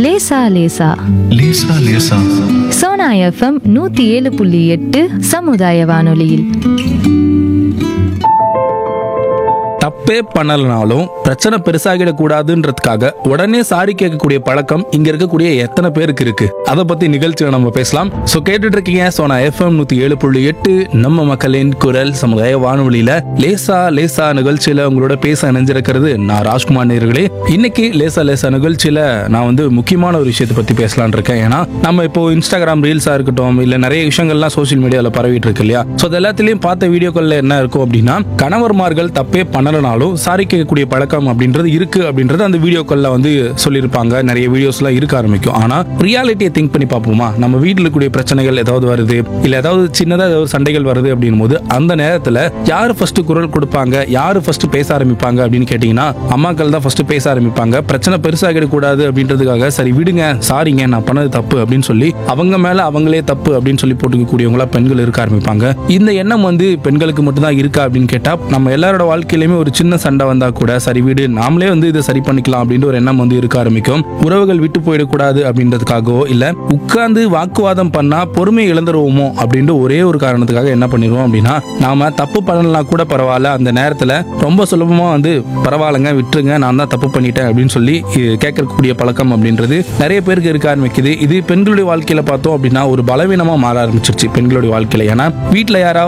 லேசா லேசா லேசா லேசா சோனா எஃப்எம் நூத்தி ஏழு புள்ளி எட்டு சமுதாய வானொலியில் தப்பே பண்ணலனாலும் பிரச்சனை பெருசாகிடக்கூடாதுன்றதுக்காக உடனே சாரி கேட்கக்கூடிய பழக்கம் இங்க இருக்கக்கூடிய எத்தனை பேருக்கு இருக்கு அதை பத்தி நிகழ்ச்சியில நம்ம பேசலாம் சோ கேட்டுட்டு இருக்கீங்க சோனா எஃப்எம் நூத்தி ஏழு புள்ளி எட்டு நம்ம மக்களின் குரல் சமுதாய வானொலியில லேசா லேசா நிகழ்ச்சியில உங்களோட பேச இணைஞ்சிருக்கிறது நான் ராஜ்குமார் நேர்களே இன்னைக்கு லேசா லேசா நிகழ்ச்சியில நான் வந்து முக்கியமான ஒரு விஷயத்தை பத்தி பேசலாம்னு இருக்கேன் ஏன்னா நம்ம இப்போ இன்ஸ்டாகிராம் ரீல்ஸா இருக்கட்டும் இல்ல நிறைய விஷயங்கள்லாம் சோஷியல் மீடியால பரவிட்டு இருக்கு இல்லையா சோ அது எல்லாத்துலயும் பார்த்த வீடியோக்கள்ல என்ன இருக்கும் அப்படின்னா கணவர்மார்கள் தப்பே பண்ணலனாலும் சாரி கேட்கக்கூடிய பழக்கம் அப்படின்றது இருக்கு அப்படின்றது அந்த வீடியோக்கள்ல வந்து சொல்லியிருப்பாங்க நிறைய வீடியோஸ்லாம் இருக்க ஆரம்பிக்கும் ஆனா ரியாலிட்டியை திங்க் பண்ணி பார்ப்போமா நம்ம வீட்டில் இருக்கக்கூடிய பிரச்சனைகள் ஏதாவது வருது இல்ல ஏதாவது சின்னதா ஏதாவது சண்டைகள் வருது அப்படின்னும் போது அந்த நேரத்துல யாரு ஃபர்ஸ்ட் குரல் கொடுப்பாங்க யாரு ஃபர்ஸ்ட் பேச ஆரம்பிப்பாங்க அப்படின்னு கேட்டீங்கன்னா அம்மாக்கள் தான் ஃபர்ஸ்ட் பேச ஆரம்பிப்பாங்க பிரச்சனை பெருசாகிடக்கூடாது அப்படின்றதுக்காக சரி விடுங்க சாரிங்க நான் பண்ணது தப்பு அப்படின்னு சொல்லி அவங்க மேல அவங்களே தப்பு அப்படின்னு சொல்லி போட்டுக்கக்கூடியவங்களா பெண்கள் இருக்க ஆரம்பிப்பாங்க இந்த எண்ணம் வந்து பெண்களுக்கு மட்டும்தான் இருக்கா அப்படின்னு கேட்டா நம்ம எல்லாரோட வாழ்க்கையிலுமே ஒரு சின்ன சண்டை வந்தா கூட சரி வீடு நாமளே வந்து இதை சரி பண்ணிக்கலாம் அப்படின்ற ஒரு எண்ணம் வந்து இருக்க ஆரம்பிக்கும் உறவுகள் விட்டு போயிடக்கூடாது அப்படின்றதுக்காகவோ இல்ல உட்கார்ந்து வாக்குவாதம் பண்ணா பொறுமை இழந்துருவோமோ அப்படின்ற ஒரே ஒரு காரணத்துக்காக என்ன பண்ணிடுவோம் அப்படின்னா நாம தப்பு பண்ணலாம் கூட பரவாயில்ல அந்த நேரத்துல ரொம்ப சுலபமா வந்து பரவாயில்லைங்க விட்டுருங்க நான் தான் தப்பு பண்ணிட்டேன் அப்படின்னு சொல்லி இ- கேட்கக்கூடிய பழக்கம் அப்படின்றது நிறைய பேருக்கு இருக்க ஆரம்பிக்குது இது பெண்களுடைய வாழ்க்கையில பார்த்தோம் அப்படின்னா ஒரு பலவீனமா மாற ஆரம்பிச்சிருச்சு பெண்களுடைய வாழ்க்கையில ஏன்னா வீட்டுல யாராவது